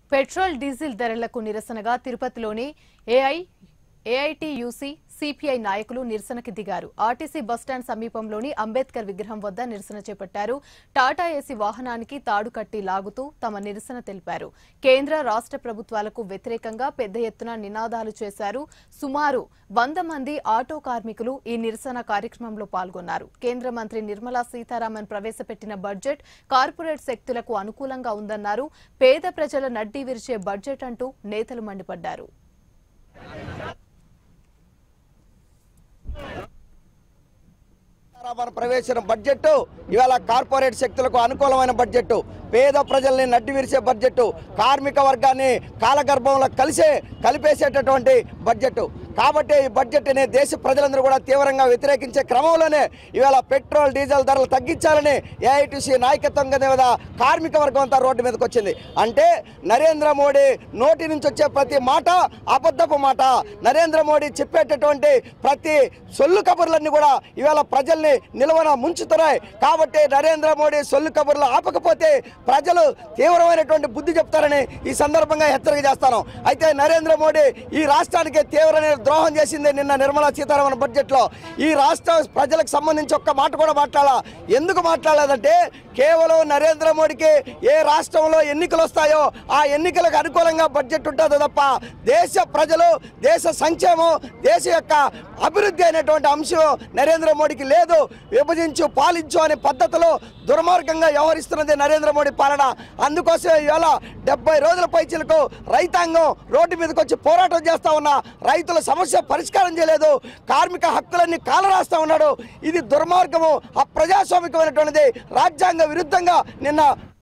petrol diesel ధరలకు నిరసనగా తిరుపతిలోని ఏఐ ఏఐటియుసి సిపిఐ నాయకులు నిరసనకి దిగారు ఆర్టీసీ బస్టాండ్ సమీపంలోని అంబేద్కర్ విగ్రహం వద్ద నిరసన చేపట్టారు టాటా ఏసీ వాహనానికి తాడు కట్టి లాగుతూ తమ నిరసన తెలిపారు కేంద్ర రాష్ట్ర ప్రభుత్వాలకు వ్యతిరేకంగా పెద్ద ఎత్తున నినాదాలు చేశారు సుమారు వంద మంది ఆటో కార్మికులు ఈ నిరసన కార్యక్రమంలో పాల్గొన్నారు కేంద్ర మంత్రి నిర్మలా సీతారామన్ ప్రవేశపెట్టిన బడ్జెట్ కార్పొరేట్ శక్తులకు అనుకూలంగా ఉందన్నారు పేద ప్రజల నడ్డి విరిచే బడ్జెట్ అంటూ నేతలు మండిపడ్డారు మన ప్రవేశించిన బడ్జెట్ ఇవాళ కార్పొరేట్ శక్తులకు అనుకూలమైన బడ్జెట్ పేద ప్రజల్ని నడ్డి విరిసే బడ్జెట్ కార్మిక వర్గాన్ని కాలగర్భంలో కలిసే కలిపేసేటటువంటి బడ్జెట్ కాబట్టి ఈ బడ్జెట్ని దేశ ప్రజలందరూ కూడా తీవ్రంగా వ్యతిరేకించే క్రమంలోనే ఇవాళ పెట్రోల్ డీజిల్ ధరలు తగ్గించాలని ఏఐటీసీ నాయకత్వం మీద కార్మిక వర్గం అంతా రోడ్డు మీదకి వచ్చింది అంటే నరేంద్ర మోడీ నోటి నుంచి వచ్చే ప్రతి మాట అబద్ధపు మాట నరేంద్ర మోడీ చెప్పేటటువంటి ప్రతి సొల్లు కబుర్లన్నీ కూడా ఇవాళ ప్రజల్ని నిలవన ముంచుతున్నాయి కాబట్టి నరేంద్ర మోడీ సొల్లు కబుర్లు ఆపకపోతే ప్రజలు తీవ్రమైనటువంటి బుద్ధి చెప్తారని ఈ సందర్భంగా హెచ్చరిక చేస్తాను అయితే నరేంద్ర మోడీ ఈ రాష్ట్రానికి తీవ్రమైన ద్రోహం చేసింది నిన్న నిర్మలా సీతారామన్ బడ్జెట్లో ఈ రాష్ట్ర ప్రజలకు సంబంధించి ఒక్క మాట కూడా మాట్లాడాల ఎందుకు మాట్లాడలేదంటే కేవలం నరేంద్ర మోడీకి ఏ రాష్ట్రంలో ఎన్నికలు వస్తాయో ఆ ఎన్నికలకు అనుకూలంగా బడ్జెట్ ఉంటుందో తప్ప దేశ ప్రజలు దేశ సంక్షేమం దేశ యొక్క అభివృద్ధి అనేటువంటి అంశం నరేంద్ర మోడీకి లేదు విభజించు పాలించు అనే పద్ధతిలో దుర్మార్గంగా వ్యవహరిస్తున్నది నరేంద్ర మోడీ పాలన అందుకోసం ఇవాళ డెబ్బై రోజుల పైచలకు రైతాంగం రోడ్డు మీదకి వచ్చి పోరాటం చేస్తా ఉన్న రైతుల సమస్య పరిష్కారం చేయలేదు కార్మిక హక్కులన్నీ కాలరాస్తా ఉన్నాడు ఇది దుర్మార్గము అప్రజాస్వామికమైనటువంటిది రాజ్యాంగ విరుద్ధంగా నిన్న